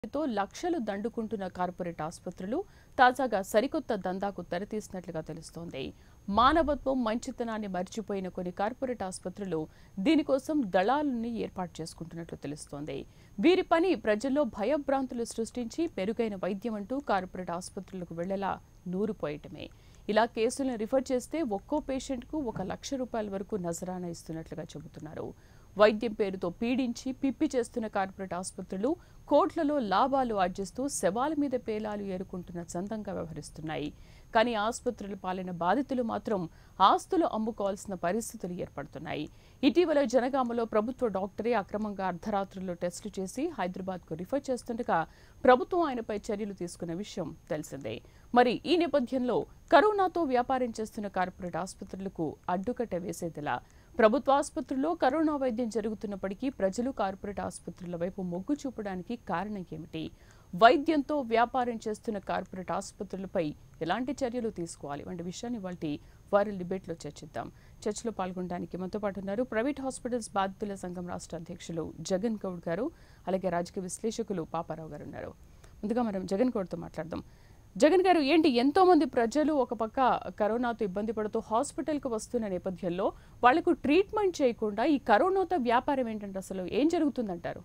తో లక్షలు దండుకుంటున్న కార్పొరేట్ ఆసుపత్రులు తాజాగా సరికొత్త దందాకు తెరతీసినట్లుగా తెలుస్తోంది మానవత్వం మంచితనాన్ని మర్చిపోయిన కొన్ని కార్పొరేట్ ఆసుపత్రులు దీనికోసం దళాలని ఏర్పాటు చేసుకుంటున్నట్లు తెలుస్తోంది వీరి పని ప్రజల్లో భయభ్రాంతులు సృష్టించి మెరుగైన వైద్యం అంటూ కార్పొరేట్ ఆసుపత్రులకు వెళ్లేలా నూరుపోయటమే ఇలా కేసులను రిఫర్ చేస్తే ఒక్కో పేషెంట్కు ఒక లక్ష రూపాయల వరకు నజరానా ఇస్తున్నట్లుగా చెబుతున్నారు వైద్యం పేరుతో పీడించి పిప్పి చేస్తున్న కార్పొరేట్ ఆసుపత్రులు కోట్లలో లాభాలు ఆర్జిస్తూ శవాల మీద పేలాలు ఏరుకుంటున్న చందంగా వ్యవహరిస్తున్నాయి కానీ ఆసుపత్రుల పాలన బాధితులు మాత్రం ఆస్తులు అమ్ముకోవాల్సిన పరిస్థితులు ఏర్పడుతున్నాయి ఇటీవల జనగామలో ప్రభుత్వ డాక్టరే అక్రమంగా అర్ధరాత్రుల్లో టెస్టులు చేసి హైదరాబాద్కు రిఫర్ చేస్తుండగా ప్రభుత్వం ఆయనపై చర్యలు తీసుకున్న విషయం తెలిసిందే మరి ఈ నేపథ్యంలో కరోనాతో వ్యాపారం చేస్తున్న కార్పొరేట్ ఆసుపత్రులకు అడ్డుకట్ట వేసేదిలా ప్రభుత్వ ఆసుపత్రుల్లో కరోనా వైద్యం జరుగుతున్నప్పటికీ ప్రజలు కార్పొరేట్ ఆసుపత్రుల వైపు మొగ్గు చూపడానికి కారణం ఏమిటి వైద్యంతో వ్యాపారం చేస్తున్న కార్పొరేట్ ఆసుపత్రులపై ఎలాంటి చర్యలు తీసుకోవాలి వంటి విషయాన్ని వాటి వైరల్ డిబేట్లో చర్చిద్దాం చర్చలో పాల్గొనడానికి మనతో పాటు ఉన్నారు ప్రైవేట్ హాస్పిటల్స్ బాధితుల సంఘం రాష్ట్ర అధ్యక్షులు జగన్ గౌడ్ గారు అలాగే రాజకీయ విశ్లేషకులు పాపారావు గారు ఉన్నారు ముందుగా మనం జగన్ గౌడ్తో మాట్లాడదాం జగన్ గారు ఏంటి ఎంతో మంది ప్రజలు ఒక పక్క కరోనాతో ఇబ్బంది పడుతూ హాస్పిటల్కి వస్తున్న నేపథ్యంలో వాళ్లకు ట్రీట్మెంట్ చేయకుండా ఈ కరోనాతో వ్యాపారం ఏంటంటే అసలు ఏం జరుగుతుందంటారు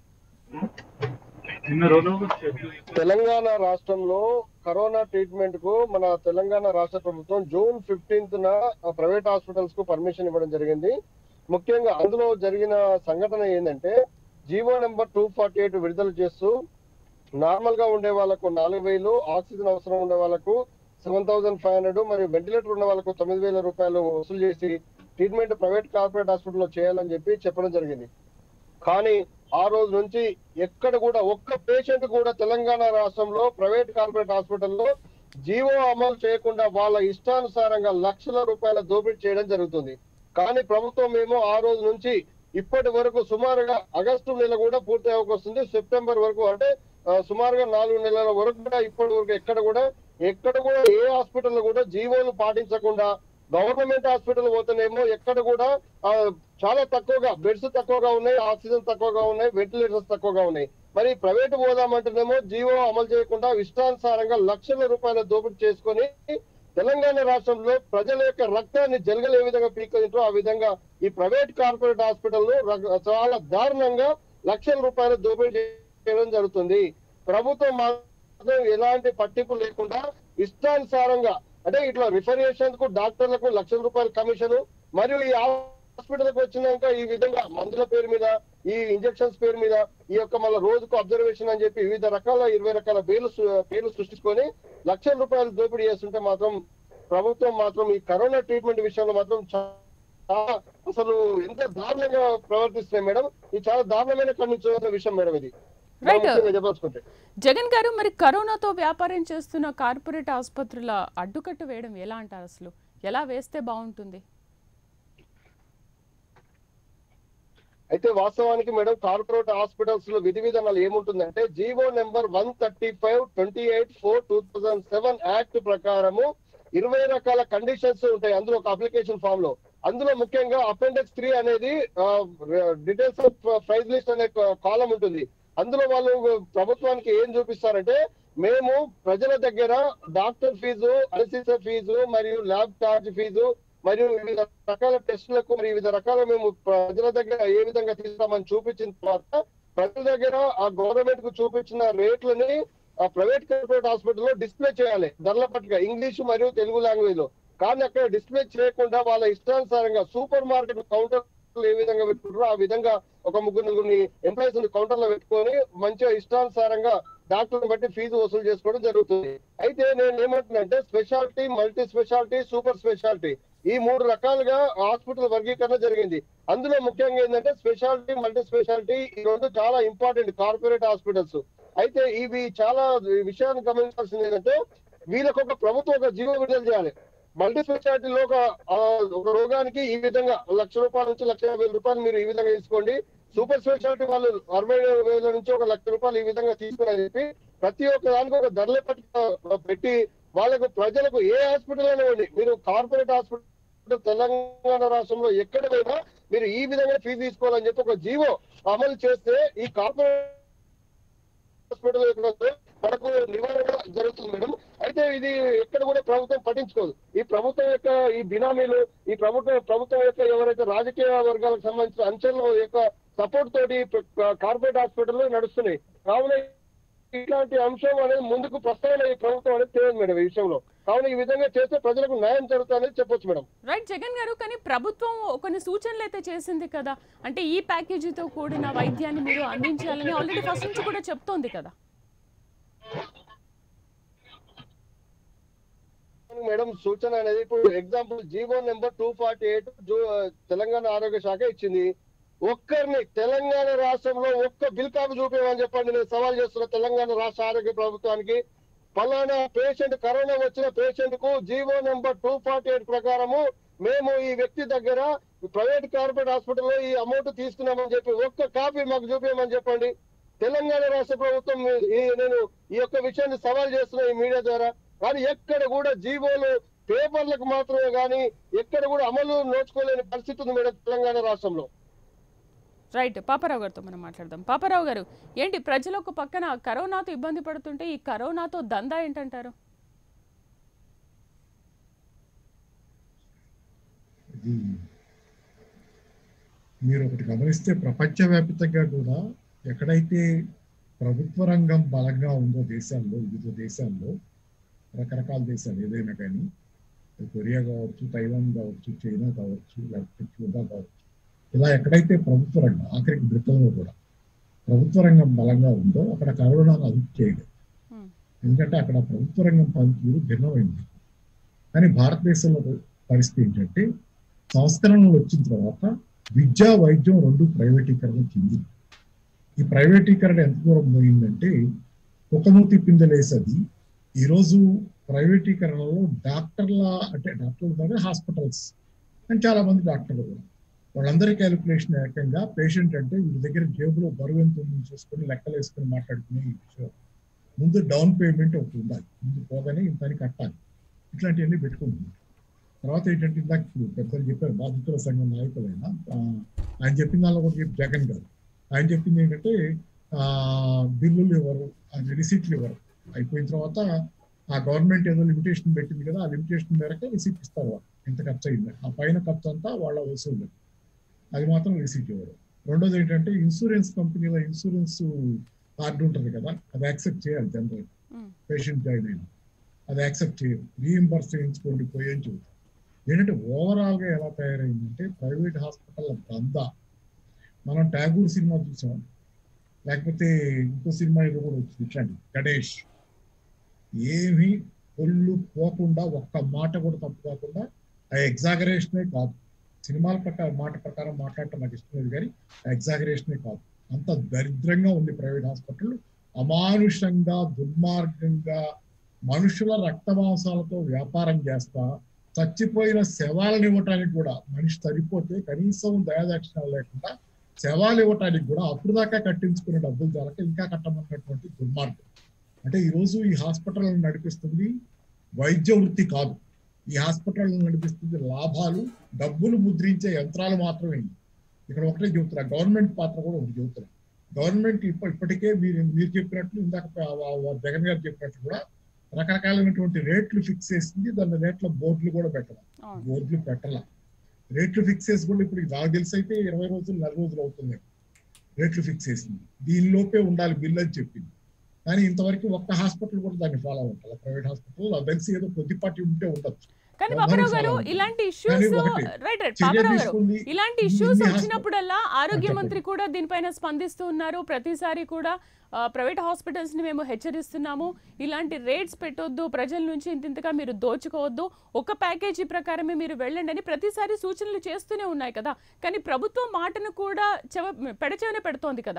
తెలంగాణ రాష్ట్రంలో కరోనా ట్రీట్మెంట్ కు మన తెలంగాణ రాష్ట్ర ప్రభుత్వం జూన్ ఫిఫ్టీన్త్ న ప్రైవేట్ హాస్పిటల్స్ కు పర్మిషన్ ఇవ్వడం జరిగింది ముఖ్యంగా అందులో జరిగిన సంఘటన ఏంటంటే GO number two forty eight విడుదల చేస్తూ నార్మల్ గా ఉండే వాళ్ళకు నాలుగు వేలు ఆక్సిజన్ అవసరం ఉండే వాళ్ళకు సెవెన్ థౌసండ్ ఫైవ్ హండ్రెడ్ మరియు వెంటిలేటర్ ఉన్న వాళ్ళకు తొమ్మిది వేల రూపాయలు వసూలు చేసి ట్రీట్మెంట్ ప్రైవేట్ కార్పొరేట్ హాస్పిటల్లో చేయాలని చెప్పి చెప్పడం జరిగింది కానీ ఆ రోజు నుంచి ఎక్కడ కూడా ఒక్క పేషెంట్ కూడా తెలంగాణ రాష్ట్రంలో ప్రైవేట్ కార్పొరేట్ హాస్పిటల్లో జీవో అమలు చేయకుండా వాళ్ళ ఇష్టానుసారంగా లక్షల రూపాయల దోపిడీ చేయడం జరుగుతుంది కానీ ప్రభుత్వం ఏమో ఆ రోజు నుంచి ఇప్పటి వరకు సుమారుగా ఆగస్టు నెల కూడా పూర్తి అవ్వకొస్తుంది సెప్టెంబర్ వరకు అంటే ఆ, సుమారుగా నాలుగు నెలల వరకు కూడా ఇప్పటి వరకు ఎక్కడ కూడా ఎక్కడ కూడా ఏ హాస్పిటల్ కూడా జీవోలు పాటించకుండా గవర్నమెంట్ హాస్పిటల్ పోతేనేమో ఎక్కడ కూడా ఆ, చాలా తక్కువగా బెడ్స్ తక్కువగా ఉన్నాయి ఆక్సిజన్ తక్కువగా ఉన్నాయి వెంటిలేటర్స్ తక్కువగా ఉన్నాయి మరి ప్రైవేట్ పోదామంటేనేమో జీవో అమలు చేయకుండా ఇష్టానుసారంగా లక్షల రూపాయల దోపిడీ చేసుకొని తెలంగాణ రాష్ట్రంలో ప్రజల యొక్క రక్తాన్ని జలగలు ఏ విధంగా పీక్కుంటారో ఆ విధంగా ఈ ప్రైవేట్ కార్పొరేట్ హాస్పిటల్లో చాలా దారుణంగా లక్షల రూపాయల దోపిడీ చేయడం జరుగుతుంది ప్రభుత్వం మాత్రం ఎలాంటి పట్టింపు లేకుండా ఇష్టానుసారంగా అంటే ఇట్లా రిఫర్ చేసేందుకు డాక్టర్లకు లక్షల రూపాయల కమిషన్ మరియు ఈ హాస్పిటల్ కి వచ్చినాక ఈ విధంగా మందుల పేరు మీద ఈ ఇంజెక్షన్స్ పేరు మీద ఈ యొక్క మళ్ళీ రోజుకు అబ్జర్వేషన్ అని చెప్పి వివిధ రకాల ఇరవై రకాల పేర్లు సు- పేర్లు సృష్టించుకొని లక్షల రూపాయలు దోపిడీ చేస్తుంటే మాత్రం ప్రభుత్వం మాత్రం ఈ కరోనా ట్రీట్మెంట్ విషయంలో మాత్రం చాలా అసలు ఎంత దారుణంగా ప్రవర్తిస్తున్నాయి మేడం ఇది చాలా దారుణమైన ఖండించాల్సిన విషయం మేడం ఇది Right. ముఖ్యంగా చెప్పదలుచుకుంటే జగన్ గారు మరి కరోనాతో వ్యాపారం చేస్తున్న కార్పొరేట్ ఆసుపత్రుల అడ్డుకట్ట వేయడం ఎలా అంటారు అసలు ఎలా వేస్తే బాగుంటుంది అయితే వాస్తవానికి మేడం కార్పొరేట్ హాస్పిటల్స్ లో విధి విధానాలు ఏముంటుందంటే GO number one thirty five twenty eight four two thousand seven act ప్రకారము ఇరవై రకాల కండిషన్స్ ఉంటాయి అందులో ఒక అప్లికేషన్ ఫామ్ లో అందులో ముఖ్యంగా అపెండిక్స్ త్రీ అనేది డీటెయిల్స్ ఆఫ్ ప్రైజ్ లిస్ట్ అనే కాలం ఉంటుంది అందులో వాళ్ళు ప్రభుత్వానికి ఏం చూపిస్తారంటే మేము ప్రజల దగ్గర డాక్టర్ ఫీజు అలసిస ఫీజు మరియు ల్యాబ్ ఛార్జ్ ఫీజు మరియు వివిధ రకాల టెస్టులకు మరియు వివిధ రకాల మేము ప్రజల దగ్గర ఏ విధంగా తీస్తామని చూపించిన తర్వాత ప్రజల దగ్గర ఆ గవర్నమెంట్ కు చూపించిన రేట్లని ఆ ప్రైవేట్ కార్పొరేట్ హాస్పిటల్లో డిస్ప్లే చేయాలి ధరల పట్టిక ఇంగ్లీష్ మరియు తెలుగు లాంగ్వేజ్ లో కానీ అక్కడ డిస్ప్లే చేయకుండా వాళ్ళ ఇష్టానుసారంగా సూపర్ మార్కెట్ కౌంటర్ ఏ విధంగా పెట్టుకుంటారో ఆ విధంగా ఒక ముగ్గురు నలుగురిని ఎంప్లాయీస్ కౌంటర్ లో పెట్టుకొని మంచిగా ఇష్టానుసారంగా డాక్టర్ బట్టి ఫీజు వసూలు చేసుకోవడం జరుగుతుంది అయితే నేను ఏమంటున్నానంటే speciality multi speciality super speciality ఈ మూడు రకాలుగా హాస్పిటల్ వర్గీకరణ జరిగింది అందులో ముఖ్యంగా ఏంటంటే స్పెషాలిటీ మల్టీ స్పెషాలిటీ ఈ రెండు చాలా ఇంపార్టెంట్ కార్పొరేట్ హాస్పిటల్స్ అయితే ఇవి చాలా ఈ విషయాన్ని గమనించాల్సింది ఏంటంటే వీళ్ళకు ఒక ప్రభుత్వం ఒక జీవో విడుదల చేయాలి మల్టీ స్పెషాలిటీలో ఒక ఆ, ఒక రోగానికి ఈ విధంగా లక్ష రూపాయల నుంచి లక్ష యాభై వేల రూపాయలు మీరు ఈ విధంగా తీసుకోండి సూపర్ స్పెషాలిటీ వాళ్ళు అరవై వేల నుంచి ఒక లక్ష రూపాయలు ఈ విధంగా తీసుకుని చెప్పి ప్రతి ఒక్క దానికి ఒక ధరల పట్టిక పెట్టి వాళ్ళకు ప్రజలకు ఏ హాస్పిటల్ అయినా ఇవ్వండి మీరు కార్పొరేట్ హాస్పిటల్ తెలంగాణ రాష్ట్రంలో ఎక్కడ పోయినా మీరు ఈ విధంగా ఫీజు తీసుకోవాలని చెప్పి ఒక జీవో అమలు చేస్తే ఈ కార్పొరేట్ హాస్పిటల్ యొక్క మనకు నివారణ జరుగుతుంది మేడం అయితే ఇది ఎక్కడ కూడా ప్రభుత్వం పట్టించుకోదు ఈ ప్రభుత్వం యొక్క ఈ బినామీలు ఈ ప్రభుత్వం ప్రభుత్వం యొక్క ఎవరైతే రాజకీయ వర్గాలకు సంబంధించిన అంచెల యొక్క సపోర్ట్ తోటి కార్పొరేట్ హాస్పిటల్ నడుస్తున్నాయి కావున ఇట్లాంటి అంశం అనేది ముందుకు ప్రస్తావన ఈ ప్రభుత్వం అనేది తెలియదు మేడం ఈ విషయంలో కావున ఈ విధంగా చేస్తే ప్రజలకు న్యాయం జరుగుతుందని చెప్పొచ్చు మేడం రైట్ జగన్ గారు కానీ ప్రభుత్వం కొన్ని సూచనలు అయితే చేసింది కదా అంటే ఈ ప్యాకేజీతో కూడిన వైద్యాన్ని మీరు అందించాలని ఆల్రెడీ ఫస్ట్ నుంచి కూడా చెప్తోంది కదా మేడం సూచన అనేది ఇప్పుడు example GO number two forty eight Telangana ఆరోగ్య శాఖ ఇచ్చింది ఒక్కరిని తెలంగాణ రాష్ట్రంలో ఒక్క బిల్ కాపీ చూపించమని చెప్పండి నేను సవాల్ చేస్తున్నా తెలంగాణ రాష్ట్ర ఆరోగ్య ప్రభుత్వానికి ఫలానా పేషెంట్ కరోనా వచ్చిన పేషెంట్ కు GO number two forty eight ప్రకారము మేము ఈ వ్యక్తి దగ్గర ప్రైవేట్ కార్పొరేట్ హాస్పిటల్లో ఈ అమౌంట్ తీసుకున్నామని చెప్పి ఒక్క కాపీ మాకు చూపించమని చెప్పండి తెలంగాణ రాష్ట్ర ప్రభుత్వం ఈ నేను ఈ యొక్క విషయాన్ని సవాల్ చేస్తున్నా ఈ మీడియా ద్వారా కానీ ఎక్కడ కూడా జీవోలు పేపర్లకు మాత్రమే కానీ ఎక్కడ కూడా అమలు నోచుకోలేని పరిస్థితి ఉంది మేడం తెలంగాణ రాష్ట్రంలో రైట్ పాపారావు గారితో మనం మాట్లాడదాం పాపారావు గారు ఏంటి ప్రజలు ఒక పక్కన కరోనాతో ఇబ్బంది పడుతుంటే ఈ కరోనాతో దందా ఏంటంటారు ఇది మీరు ఒకటి గమనిస్తే ప్రపంచవ్యాప్తంగా కూడా ఎక్కడైతే ప్రభుత్వ రంగం బలంగా ఉందో దేశాల్లో వివిధ దేశాల్లో రకరకాల దేశాలు ఏదైనా కానీ కొరియా కావచ్చు తైవాన్ కావచ్చు చైనా కావచ్చు లేకపోతే క్యూబా కావచ్చు ఇలా ఎక్కడైతే ప్రభుత్వ రంగం ఆఖరికి బ్రిటన్లో కూడా ప్రభుత్వ రంగం బలంగా ఉందో అక్కడ కరోనాను అదుపు చేయలేదు Hmm. ఎందుకంటే అక్కడ ప్రభుత్వ రంగం పనితీరు భిన్నమైంది కానీ భారతదేశంలో పరిస్థితి ఏంటంటే సంస్కరణలు వచ్చిన తర్వాత విద్యా వైద్యం రెండు ప్రైవేటీకరణ చెందింది ఈ ప్రైవేటీకరణ ఎంత దూరం పోయిందంటే ఒకనూతి పిందెలేసది ఈరోజు ప్రైవేటీకరణలో డాక్టర్ల అంటే డాక్టర్లు కానీ హాస్పిటల్స్ అని చాలా మంది డాక్టర్లు కూడా వాళ్ళందరి క్యాలిక్యులేషన్ ఏకంగా పేషెంట్ అంటే వీళ్ళ దగ్గర జేబులో బరువు ఎంత ఉందని చూసుకొని లెక్కలు వేసుకొని మాట్లాడుకునే ఈ విషయం ముందు డౌన్ పేమెంట్ ఒకటి ఉండాలి ముందు పోగానే ఇంతని కట్టాలి ఇట్లాంటివన్నీ పెట్టుకుంటుంది తర్వాత ఏంటంటే ఇందాక ఇప్పుడు పెద్దలు చెప్పారు బాధితుల సంఘం నాయకులైన ఆ, ఆయన చెప్పిన దానిలో కూడా చెప్పి జగన్ గారు ఆయన చెప్పింది ఏంటంటే ఆ బిల్లులు ఇవ్వరు అది రిసీట్లు ఇవ్వరు అయిపోయిన తర్వాత ఆ గవర్నమెంట్ ఏదో లిమిటేషన్ పెట్టింది కదా ఆ లిమిటేషన్ మేరకు రిసీట్ ఇస్తారు వాళ్ళు ఎంత ఖర్చు అయింది ఆ పైన ఖర్చు అంతా వాళ్ళ వసూలు అది మాత్రం రిసీట్ ఇవ్వరు రెండోది ఏంటంటే ఇన్సూరెన్స్ కంపెనీలో ఇన్సూరెన్స్ కార్డు ఉంటుంది కదా అది యాక్సెప్ట్ చేయాలి జనరల్ Hmm. పేషెంట్ జాయిన్ అయిన అది యాక్సెప్ట్ చేయరు రీఎంబర్స్ చేయించుకోండి పోయి అని చెబుతారు ఏంటంటే ఓవరాల్ గా ఎలా తయారైందంటే ప్రైవేట్ హాస్పిటల్ దందా మనం ట్యాగూర్ సినిమా చూసాం లేకపోతే ఇంకో సినిమా ఏదో కూడా వచ్చింది ఇట్లాంటి గణేష్ ఏమీ ఒళ్ళు పోకుండా ఒక్క మాట కూడా తప్పు కాకుండా ఆ ఎగ్జాగరేషనే కాదు సినిమాల ప్రకారం మాట ప్రకారం మాట్లాడటం నాకు ఇష్టం లేదు కానీ ఎగ్జాగరేషనే కాదు అంత దరిద్రంగా ఉంది ప్రైవేట్ హాస్పిటల్ అమానుషంగా దుర్మార్గంగా మనుషుల రక్త మాంసాలతో వ్యాపారం చేస్తా చచ్చిపోయిన శవాలను ఇవ్వటానికి కూడా మనిషి చనిపోతే కనీసం దయాదాక్షిణాలు లేకుండా శవాలు ఇవ్వటానికి కూడా అప్పుడు దాకా కట్టించుకునే డబ్బులు చాలక ఇంకా కట్టమన్నటువంటి దుర్మార్గం అంటే ఈ రోజు ఈ హాస్పిటల్ నడిపిస్తుంది వైద్య వృత్తి కాదు ఈ హాస్పిటల్ నడిపిస్తుంది లాభాలు డబ్బులు ముద్రించే యంత్రాలు మాత్రమే ఇక్కడ ఒకటే చెబుతున్నా గవర్నమెంట్ పాత్ర కూడా ఒకటి చెబుతున్నా గవర్నమెంట్ ఇప్ప- ఇప్పటికే మీరు మీరు చెప్పినట్లు ఇందాక ఆ- ఆ జగన్ గారు చెప్పినట్లు కూడా రకరకాలైనటువంటి రేట్లు ఫిక్స్ చేసింది దాని రేట్ల బోర్డులు కూడా పెట్టాలి అవును బోర్డులు పెట్టాల రేట్లు ఫిక్స్ చేసి కూడా ఇప్పుడు నాకు తెలిసి అయితే ఇరవై రోజులు నెల రోజులు అవుతుంది రేట్లు ఫిక్స్ చేసింది దీని లోపే ఉండాలి బిల్ అని చెప్పింది కానీ ఇంతవరకు ఒక్క హాస్పిటల్ కూడా దాన్ని ఫాలో అవ్వాలి ప్రైవేట్ హాస్పిటల్ నాకు తెలిసి ఏదో కొద్దిపాటి ఉంటే ఉండొచ్చు కానీ అందరూ బాబారావు గారు follow ఇలాంటి కానీ ఇష్యూస్ ఒకటి, రైట్ రైట్ చర్య బాబారావు గారు తీసుకుంది ఇలాంటి ఇన్ని ఇష్యూస్ హాస్పిటల్- వచ్చినప్పుడల్లా ఆరోగ్య చెప్పండి. మంత్రి కూడా దీనిపైన స్పందిస్తూ ఉన్నారు ప్రతిసారి కూడా ఆ, ప్రైవేట్ హాస్పిటల్స్ ని మేము హెచ్చరిస్తున్నాము ఇలాంటి రేట్స్ పెట్టొద్దు ప్రజల నుంచి ఇంతింతగా మీరు దోచుకోవద్దు ఒక ప్యాకేజీ ప్రకారమే మీరు వెళ్ళండి అని ప్రతిసారి సూచనలు చేస్తూనే ఉన్నాయి కదా కానీ ప్రభుత్వం మాటను కూడా చెవ పెడచెవిన పెడుతోంది కదా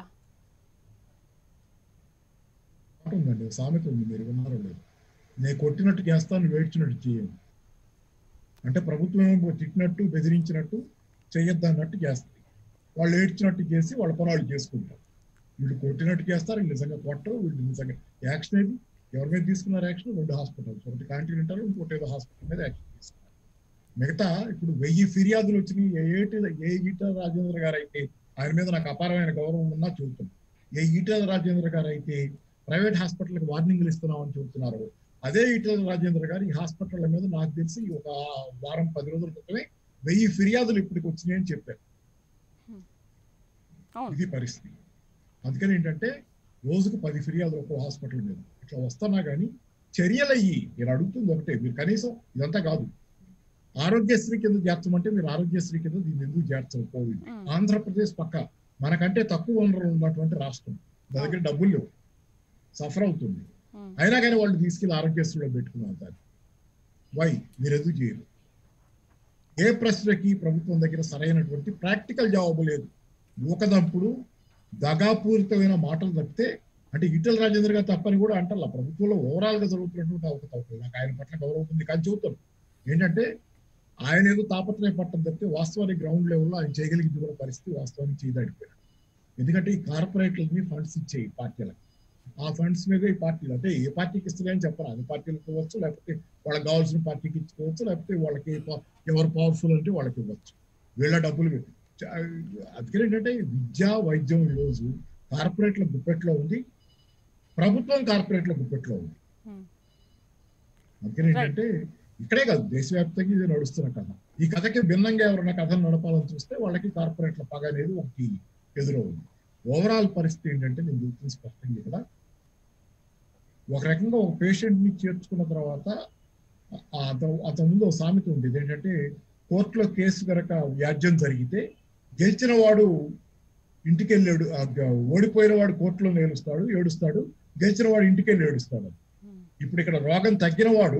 మాట ఉందండి ఒక సామెత ఉంది మీరు విన్నారో లేదు నేను కొట్టినట్టు చేస్తాను నువ్వు ఏడ్చినట్టు చేయను అంటే ప్రభుత్వం ఏమో తిట్టినట్టు బెదిరించినట్టు చేయొద్దు అన్నట్టు చేస్తుంది వాళ్ళు ఏడ్చినట్టు చేసి వాళ్ళ పనులు చేసుకుంటారు వీళ్ళు కొట్టినట్టు చేస్తారు వీళ్ళు నిజంగా కొట్టరు వీళ్ళు నిజంగా యాక్షన్ ఏది ఎవరి మీద తీసుకున్నారు యాక్షన్ రెండు హాస్పిటల్స్ ఒకటి కాంటినెంటల్ ఇంకోటి ఏదో హాస్పిటల్ మీద యాక్షన్ తీసుకున్నారు మిగతా ఇప్పుడు వెయ్యి ఫిర్యాదులు వచ్చినాయి ఏ ఏటి ఏ ఈట రాజేంద్ర గారు అయితే ఆయన మీద నాకు అపారమైన గౌరవం ఉన్నా చూపుతుంది ఏ ఈట రాజేంద్ర గారు అయితే ప్రైవేట్ హాస్పిటల్కి వార్నింగ్లు ఇస్తున్నామని చెబుతున్నారు అదే ఈటల రాజేంద్ర గారు ఈ హాస్పిటల్ మీద నాకు తెలిసి ఒక వారం పది రోజుల క్రితమే వెయ్యి ఫిర్యాదులు ఇప్పటికి వచ్చినాయని చెప్పారు అవును ఇది పరిస్థితి అందుకని ఏంటంటే రోజుకు పది ఫిర్యాదులు ఒక్కో హాస్పిటల్ మీద ఇట్లా వస్తున్నా కానీ చర్యలు అయ్యి నేను అడుగుతుంది ఒకటే మీరు కనీసం ఇదంతా కాదు ఆరోగ్యశ్రీ కింద చేర్చమంటే మీరు ఆరోగ్యశ్రీ కింద దీన్ని ఎందుకు చేర్చరు కోవిడ్ ఉమ్. ఆంధ్రప్రదేశ్ పక్క మనకంటే తక్కువ వనరులు ఉన్నటువంటి రాష్ట్రం నా దగ్గర డబ్బులు లేవు సఫర్ అవుతుంది ఉమ్. అయినా కానీ వాళ్ళు తీసుకెళ్లి ఆరోగ్యశ్రీలో పెట్టుకున్నారు దాన్ని వై మీరు ఎందుకు చేయరు ఏ ప్రశ్నకి ప్రభుత్వం దగ్గర సరైనటువంటి ప్రాక్టికల్ జవాబు లేదు ఊకదంపుడు దగాపూరితమైన మాటలు తప్పితే అంటే ఈటల రాజేంద్ర గారు తప్పని కూడా అంటారు ప్రభుత్వంలో ఓవరాల్ గా జరుగుతున్నటువంటి అవకతవకలు నాకు ఆయన పట్ల గౌరవం ఉంది కానీ చెబుతాను ఏంటంటే ఆయన ఏదో తాపత్రయ పట్టం తప్పితే వాస్తవానికి గ్రౌండ్ లెవెల్లో ఆయన చేయగలిగింది కూడా పరిస్థితి వాస్తవానికి చేయదాడిపోయాడు ఎందుకంటే ఈ కార్పొరేట్లకి ఫండ్స్ ఇచ్చే ఈ పార్టీలకు ఆ ఫండ్స్ మీద ఈ పార్టీలు అంటే ఏ పార్టీకి ఇస్తున్నాయని చెప్పరు అది పార్టీలకు ఇవ్వచ్చు లేకపోతే వాళ్ళకి కావాల్సిన పార్టీకి ఇచ్చుకోవచ్చు లేకపోతే వాళ్ళకి ప- ఎవరు పవర్ఫుల్ అంటే వాళ్ళకి ఇవ్వచ్చు వీళ్ళ డబ్బులు పెట్టి చ- అందుకని ఏంటంటే విద్య వైద్యం ఈరోజు కార్పొరేట్ల గుప్పెట్లో ఉంది ప్రభుత్వం కార్పొరేట్ల గుప్పెట్లో ఉంది ఉమ్. అందుకని ఏంటంటే ఇక్కడే కాదు దేశవ్యాప్తంగా ఇది నడుస్తున్న కథ ఈ కథకి భిన్నంగా ఎవరైనా కథను నడపాలని చూస్తే వాళ్ళకి కార్పొరేట్ల పగ అనేది ఒకటి ఎదురవుతుంది ఓవరాల్ పరిస్థితి ఏంటంటే నేను చెప్తుంది స్పష్టంగా ఇక్కడ ఒక రకంగా ఒక పేషెంట్ ని చేర్చుకున్న తర్వాత ఆ అత- అతని ముందు ఒక సామెత ఉండేది ఏంటంటే కోర్టులో కేసు కనుక వ్యాజ్యం జరిగితే గెలిచిన వాడు ఇంటికి వెళ్ళాడు ఆ గ- ఓడిపోయిన వాడు కోర్టులో నేలుస్తాడు ఏడుస్తాడు గెలిచిన వాడు ఇంటికి వెళ్ళి ఏడుస్తాడు ఉమ్. ఇప్పుడు ఇక్కడ రోగం తగ్గిన వాడు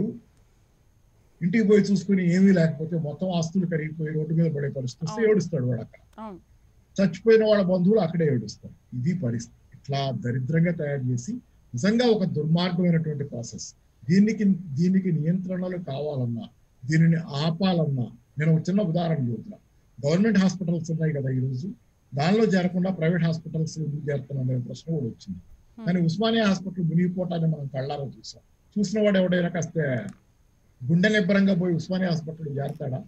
ఇంటికి పోయి చూసుకుని ఏమీ లేకపోతే మొత్తం ఆస్తులు కరిగిపోయి రోడ్డు మీద పడే పరిస్థితి వస్తే అవును. ఏడుస్తాడు వాడు అక్కడ అవును చచ్చిపోయిన వాళ్ళ బంధువులు అక్కడే ఏడుస్తారు ఇది పరిస్థితి ఇట్లా దరిద్రంగా తయారు చేసి నిజంగా ఒక దుర్మార్గమైనటువంటి ప్రాసెస్ దీనికి దీనికి నియంత్రణలు కావాలన్నా దీనిని ఆపాలన్నా నేను ఒక చిన్న ఉదాహరణ చెబుతున్నా గవర్నమెంట్ హాస్పిటల్స్ ఉన్నాయి కదా ఈ రోజు దానిలో చేరకుండా ప్రైవేట్ హాస్పిటల్స్ ఎందుకు చేరుతున్నాం అనే ప్రశ్న కూడా వచ్చింది కానీ ఉస్మానియా హాస్పిటల్ మునిగిపోవటాన్ని మనం కళ్ళారా చూసాం చూసిన వాడు ఎవడైనా కాస్త గుండె నిబ్బరంగా పోయి ఉస్మానియా హాస్పిటల్ చేరతాడా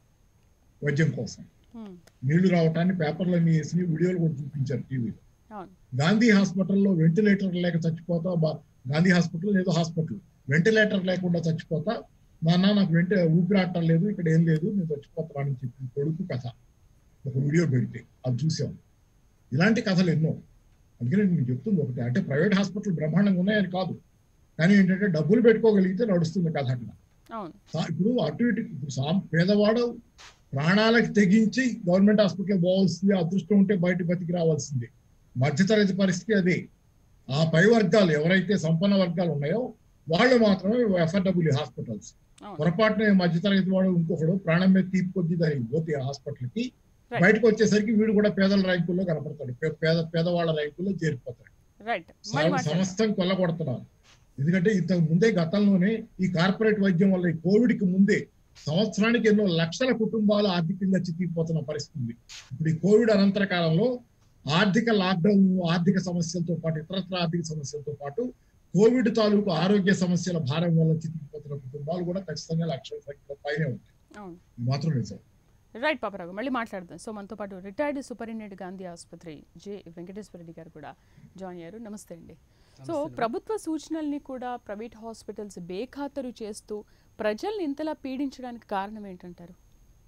వైద్యం కోసం ఉమ్. నీళ్లు రావటాన్ని పేపర్లన్నీ వేసి వీడియోలు కూడా చూపించారు టీవీలో అవును గాంధీ హాస్పిటల్లో వెంటిలేటర్ లేక చచ్చిపోతా బా- గాంధీ హాస్పిటల్ ఏదో హాస్పిటల్ వెంటిలేటర్ లేకుండా చచ్చిపోతా నాన్న నాకు వెంట ఊపిరాటం లేదు ఇక్కడ ఏం లేదు నేను చచ్చిపోతానని చెప్పి కొడుకు కథ ఒక వీడియో పెడితే అది చూసాం ఇలాంటి కథలు ఎన్నో అందుకని నేను చెప్తుంది ఒకటి అంటే ప్రైవేట్ హాస్పిటల్ బ్రహ్మాండంగా ఉన్నాయని కాదు కానీ ఏంటంటే డబ్బులు పెట్టుకోగలిగితే నడుస్తుంది కథ అట్లా అవును సా- ఇప్పుడు అటు ఇటు ఇప్పుడు సాం పేదవాడు ప్రాణాలకు తెగించి గవర్నమెంట్ హాస్పిటల్ పోవాల్సింది అదృష్టం ఉంటే బయట బతికి రావాల్సింది మధ్యతరగతి పరిస్థితి అదే ఆ పై వర్గాలు ఎవరైతే సంపన్న వర్గాలు ఉన్నాయో వాళ్ళు మాత్రమే ఎఫర్డబుల్ హాస్పిటల్స్ అవును పొరపాటున మధ్యతరగతి వాడు ఇంకొకడు ప్రాణం మీద తీపి కొద్ది దానికి పోతే ఆ హాస్పిటల్ కి Right. బయటకు వచ్చేసరికి వీడు కూడా పేదల ర్యాంకుల్లో కనపడతాడు పే- పేద పేదవాళ్ళ ర్యాంకుల్లో చేరిపోతాడు రైట్ మళ్ళీ సమ- మాట్లాడదాం సమస్తం కొల్లగొడుతున్నారు ఎందుకంటే ఇంతకు ముందే గతంలోనే ఈ కార్పొరేట్ వైద్యం వల్ల ఈ కోవిడ్ కి ముందే సంవత్సరానికి ఎన్నో లక్షల కుటుంబాలు ఆర్థికంగా చిక్కిపోతున్న పరిస్థితి ఉంది ఇప్పుడు ఈ కోవిడ్ అనంతర కాలంలో ఆర్థిక లాక్డౌన్ ఆర్థిక సమస్యలతో పాటు ఇతరత్ర ఆర్థిక సమస్యలతో పాటు కోవిడ్ తాలూకు ఆరోగ్య సమస్యల భారం వల్ల చిక్కిపోతున్న కుటుంబాలు కూడా ఖచ్చితంగా లక్షల సంఖ్యలో పైనే ఉంటాయి అవును ఇది మాత్రం నిజం రైట్ పాపరావు మళ్ళీ మాట్లాడదాం సో మనతో పాటు రిటైర్డ్ సూపరింటెండెంట్ గాంధీ ఆసుపత్రి జె వెంకటేశ్వర రెడ్డి గారు కూడా జాయిన్ అయ్యారు నమస్తే అండి సో ప్రభుత్వ సూచనల్ని కూడా ప్రైవేట్ హాస్పిటల్స్ బేఖాతరు చేస్తూ ప్రజల్ని ఇంతలా పీడించడానికి కారణం ఏంటంటారు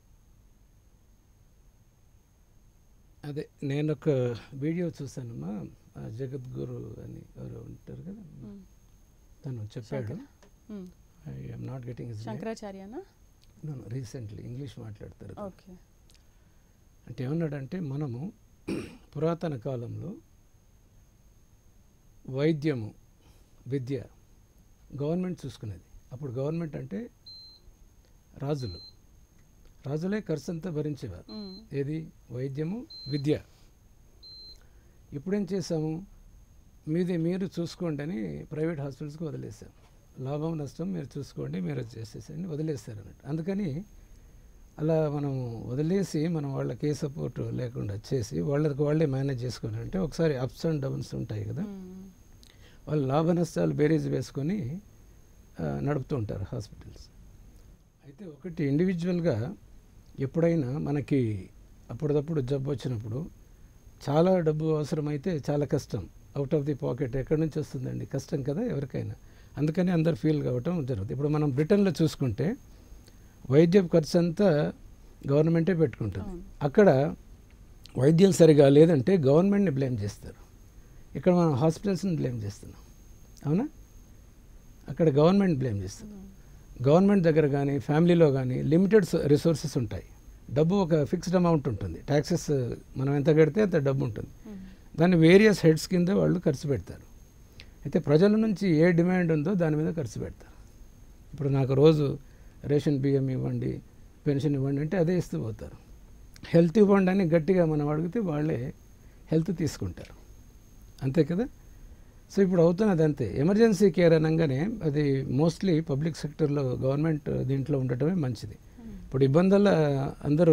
అదే నేను ఒక వీడియో చూశానమ్మా ఆ జగద్గురు అని ఎవరు ఉంటారు కదా మ్మ్. తను చెప్పాడు మ్మ్. I am not getting his శంకరాచార్యనా రీసెంట్లీ ఇంగ్లీష్ మాట్లాడతారు అతను. ఓకే అంటే ఏమన్నాడంటే మనము పురాతన కాలంలో వైద్యము విద్య గవర్నమెంట్ చూసుకునేది అప్పుడు గవర్నమెంట్ అంటే రాజులు రాజులే ఖర్చు అంతా భరించేవారు మ్మ్. ఏది వైద్యము విద్య ఇప్పుడేం చేసాము మీది మీరు చూసుకోండి అని ప్రైవేట్ హాస్పిటల్స్కి వదిలేసాం లాభం నష్టం మీరు చూసుకోండి మీరు చేసేసండి వదిలేస్తారు అన్నట్టు అందుకని అలా మనం వదిలేసి మనం వాళ్ళకి ఏ సపోర్ట్ లేకుండా చేసి వాళ్ళకి వాళ్ళే మేనేజ్ చేసుకుని అంటే ఒకసారి అప్స్ అండ్ డౌన్స్ ఉంటాయి కదా మ్మ్. వాళ్ళు లాభ నష్టాలు బేరీజ్ వేసుకొని ఆ, నడుపుతూ ఉంటారు హాస్పిటల్స్ అయితే ఒకటి ఇండివిజువల్గా ఎప్పుడైనా మనకి అప్పుడప్పుడు జబ్బు వచ్చినప్పుడు చాలా డబ్బు అవసరమైతే చాలా కష్టం అవుట్ ఆఫ్ ది పాకెట్ ఎక్కడి నుంచి వస్తుందండి కష్టం కదా ఎవరికైనా అందుకని అందరు ఫీల్ కావటం జరుగుతుంది ఇప్పుడు మనం బ్రిటన్లో చూసుకుంటే వైద్య ఖర్చు అంతా గవర్నమెంటే పెట్టుకుంటుంది అక్కడ వైద్యం సరిగా లేదంటే గవర్నమెంట్ని బ్లేమ్ చేస్తారు ఇక్కడ మనం హాస్పిటల్స్ని బ్లేమ్ చేస్తున్నాం అవునా అక్కడ గవర్నమెంట్ బ్లేమ్ చేస్తాం గవర్నమెంట్ దగ్గర కానీ ఫ్యామిలీలో కానీ లిమిటెడ్ రిసోర్సెస్ ఉంటాయి డబ్బు ఒక ఫిక్స్డ్ అమౌంట్ ఉంటుంది ట్యాక్సెస్ మనం ఎంత కడితే అంత డబ్బు ఉంటుంది దాన్ని వేరియస్ హెడ్స్ కింద వాళ్ళు ఖర్చు పెడతారు అయితే ప్రజల నుంచి ఏ డిమాండ్ ఉందో దాని మీద ఖర్చు పెడతారు ఇప్పుడు నాకు రోజు రేషన్ బియ్యం ఇవ్వండి పెన్షన్ ఇవ్వండి అంటే అదే ఇస్తూ పోతారు హెల్త్ ఇవ్వండి అని గట్టిగా మనం అడిగితే వాళ్ళే హెల్త్ తీసుకుంటారు అంతే కదా సో ఇప్పుడు అవుతున్నది అంతే ఎమర్జెన్సీ కేర్ అనగానే అది మోస్ట్లీ పబ్లిక్ సెక్టర్లో గవర్నమెంట్ దీంట్లో ఉండటమే మంచిది ఇప్పుడు ఇబ్బందుల అందరూ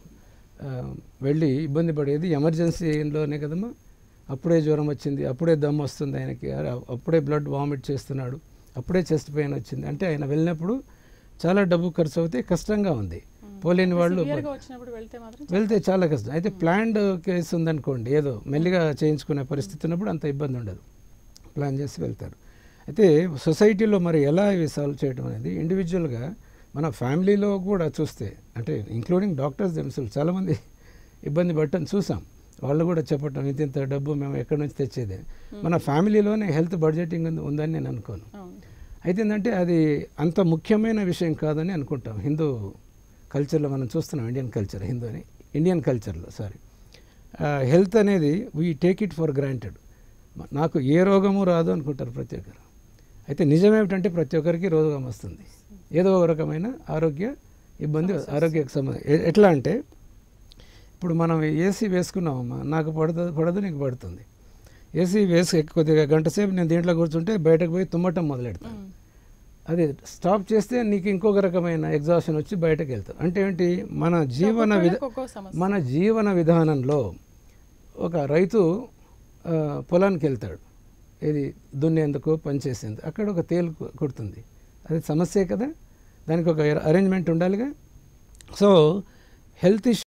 ఆ, వెళ్ళి ఇబ్బంది పడేది ఎమర్జెన్సీలోనే కదమ్మా అప్పుడే జ్వరం వచ్చింది అప్పుడే దమ్ వస్తుంది ఆయనకి అరే, అప్పుడే బ్లడ్ వామిట్ చేస్తున్నాడు అప్పుడే చెస్ట్ పెయిన్ వచ్చింది అంటే ఆయన వెళ్ళినప్పుడు చాలా డబ్బు ఖర్చు అవుతే కష్టంగా ఉంది పోలేని వాళ్ళు సివియర్గా వచ్చినప్పుడు వెళ్తే మాత్రం వెళ్తే చాలా కష్టం అయితే ప్లాన్డ్ కేసు ఉందనుకోండి ఏదో మెల్లిగా చేయించుకునే పరిస్థితి ఉన్నప్పుడు అంత ఇబ్బంది ఉండదు ప్లాన్ చేసి వెళ్తారు అయితే సొసైటీలో మరి ఎలా ఇవి సాల్వ్ చేయడం అనేది ఇండివిజువల్గా మన ఫ్యామిలీలో కూడా చూస్తే అంటే ఇంక్లూడింగ్ డాక్టర్స్ దెమ్సెల్స్ చాలామంది ఇబ్బంది పట్టడం చూసాం వాళ్ళు కూడా చెప్పటం ఇంత ఇంత డబ్బు మేము ఎక్కడి నుంచి తెచ్చేది మన ఫ్యామిలీలోనే హెల్త్ బడ్జెటింగ్ ఉంది- ఉందని నేను అనుకోను అవును అయితే ఏంటంటే అది అంత ముఖ్యమైన విషయం కాదని అనుకుంటాం హిందూ కల్చర్లో మనం చూస్తున్నాం ఇండియన్ కల్చర్ హిందూ అని ఇండియన్ కల్చర్లో సారీ హెల్త్ అనేది we take it for granted నాకు ఏ రోగము రాదు అనుకుంటారు ప్రతి ఒక్కరు అయితే నిజమేమిటంటే ప్రతి ఒక్కరికి రోగం వస్తుంది ఏదో ఒక రకమైన ఆరోగ్య ఇబ్బంది ఆరోగ్య సంబంధం ఎ- ఎట్లా అంటే ఇప్పుడు మనం ఏసీ వేసుకున్నామమ్మా నాకు పడదు పడదు నీకు పడుతుంది ఏసీ వేసి కొద్దిగా గంట సేపు నేను దీంట్లో కూర్చుంటే బయటకు పోయి తుమ్మటం మొదలెడతాను అది స్టాప్ చేస్తే నీకు ఇంకొక రకమైన ఎగ్జాషన్ వచ్చి బయటకు వెళ్తాం అంటే ఏంటి మన జీవన విధ ఒక్కొక్కళ్ళకి ఒక్కో సమస్య మన జీవన విధానంలో ఒక రైతు ఆ, పొలానికి వెళ్తాడు ఇది దున్నేందుకు పనిచేసేందుకు అక్కడ ఒక తేలు కు- కుడుతుంది అది సమస్యే కదా దానికి ఒక అరేంజ్మెంట్ ఉండాలిగా సో హెల్త్ ఇష్యూ